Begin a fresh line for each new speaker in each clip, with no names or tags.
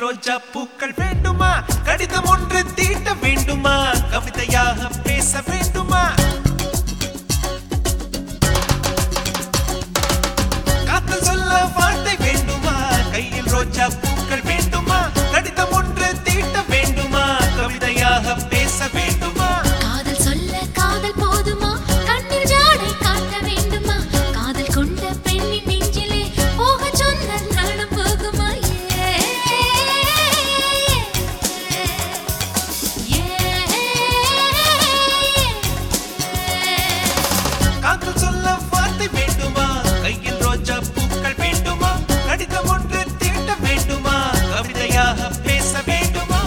ரோஜா பூக்கள் வேண்டுமா கடிதம் ஒன்று தீட்ட வேண்டுமா கவிதையாக பேச வேண்டுமா காத்தல் சொல்ல வார்த்தை வேண்டுமா கையில் ரோஜா பூக்கள் வேண்டுமா கடிதம் ஒன்று தீட்ட வேண்டுமா கவிதையாக பேச வேண்டுமா
காதல் சொல்ல காதல் போதுமா கண்ணில் ஜாடை காட்ட வேண்டுமா காதல் கொண்ட பெண்ணின் நெஞ்சிலே போக சொன்ன நாளும் போகுமா ஏ, ஏ, ஏ.
காத்தல் சொல்ல வார்த்தை வேண்டுமா கையில் ரோஜா பூக்கள் வேண்டுமா கடிதம் ஒன்று தீட்ட வேண்டுமா கவிதையாக பேச வேண்டுமா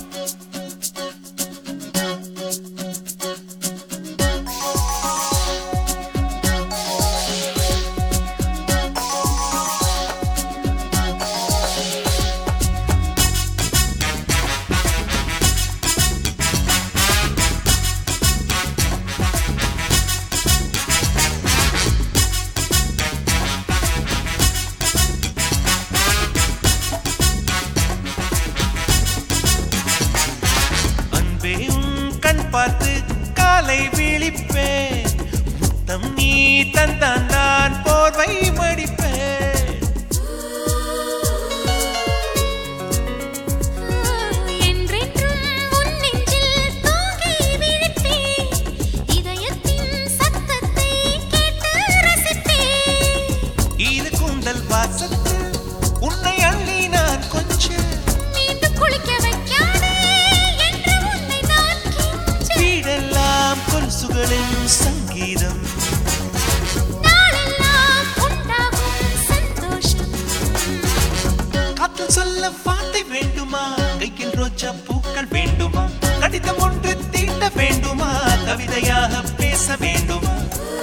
அன்பே உன் கண் பார்த்து காலை விழிப்பேன் முத்தம் நீ தந்தான் நான் போர்வை மடிப்பேன்
என்றென்றும் உன் நெஞ்சில் தூங்கி விழித்தேன். இதயத்தின் சத்தத்தை கேட்டு ரசித்தேன்.
இது கூந்தல் வாசத்தில் உன்னை அள்ளி நான் கொஞ்சம்
மீண்டும் குளிக்க வைக்காதே என்று உன்னை நான் கெஞ்ச.
வீடெல்லாம் கொலுசுகளின் சங்கீதம்
நாளெல்லாம் உண்டாகும் சந்தோஷம்.
காத்தல் சொல்ல வார்த்தை வேண்டுமா கையில் ரோஜா பூக்கள் வேண்டுமா கடிதம் ஒன்று தீட்ட வேண்டுமா கவிதையாக பேச வேண்டுமா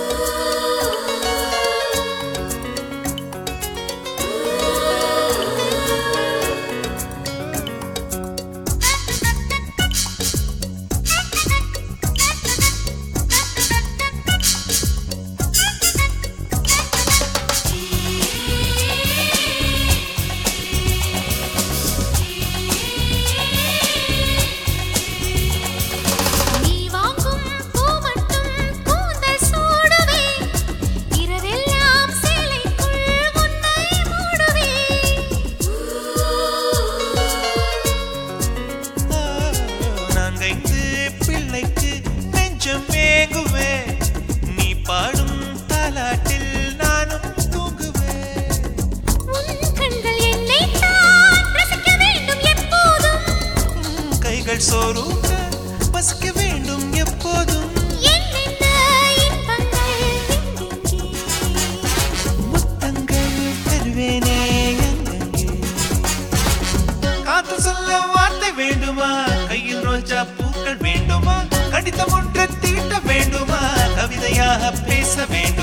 நீ வாங்கும் பூ மட்டும் கூந்தல் சூடுவேன். இரவெல்லாம் சேலைக்குள் உன்னை மூடுவேன்.
நான்கைந்து பிள்ளைக்கு நெஞ்சம் ஏங்குவேன் நீ பாடும் தாலாட்டில் நானும் தூங்குவேன்
உன் கண்கள் என்னைத்தான் ரசிக்க வேண்டும் எப்போதும்.
உம் கைகள் சோறுங்க பசிக்க வேண்டும் எப்போதும்
என்னென்ன இன்பங்கள் எங்கெங்கே.
முத்தங்கள் தருவேனே எங்கெங்கே காத்து சொல்ல வார்த்தை வேண்டுமா கையில் ரோஜா பூக்கள் வேண்டுமா கடிதம் ஒன்று தீட்ட வேண்டுமா கவிதையாக பேச வேண்டும்